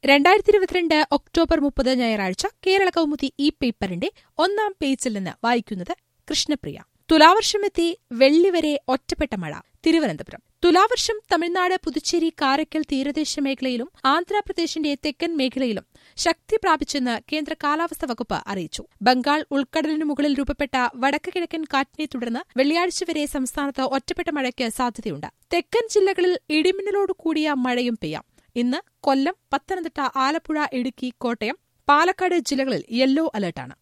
രണ്ടായിരത്തി ഇരുപത്തിരണ്ട് ഒക്ടോബർ മുപ്പത് ഞായറാഴ്ച കേരള കൗമുദി ഈ പേപ്പറിന്റെ ഒന്നാം പേജിൽ നിന്ന് വായിക്കുന്നത് കൃഷ്ണപ്രിയ തുലാവർഷമെത്തി വെള്ളിവരെ ഒറ്റപ്പെട്ട മഴ തിരുവനന്തപുരം തുലാവർഷം തമിഴ്നാട് പുതുച്ചേരി കാരക്കൽ തീരദേശ മേഖലയിലും ആന്ധ്രാപ്രദേശിന്റെ തെക്കൻ മേഖലയിലും ശക്തി പ്രാപിച്ചെന്ന് കേന്ദ്ര കാലാവസ്ഥാ വകുപ്പ് അറിയിച്ചു ബംഗാൾ ഉൾക്കടലിനു മുകളിൽ രൂപപ്പെട്ട വടക്ക് കിഴക്കൻ കാറ്റിനെ തുടർന്ന് വെള്ളിയാഴ്ച വരെ സംസ്ഥാനത്ത് ഒറ്റപ്പെട്ട മഴയ്ക്ക് സാധ്യതയുണ്ട് തെക്കൻ ജില്ലകളിൽ ഇടിമിന്നലോടുകൂടിയ മഴയും പെയ്യാം ഇന്ന് കൊല്ലം പത്തനംതിട്ട ആലപ്പുഴ ഇടുക്കി കോട്ടയം പാലക്കാട് ജില്ലകളിൽ യെല്ലോ അലർട്ടാണ്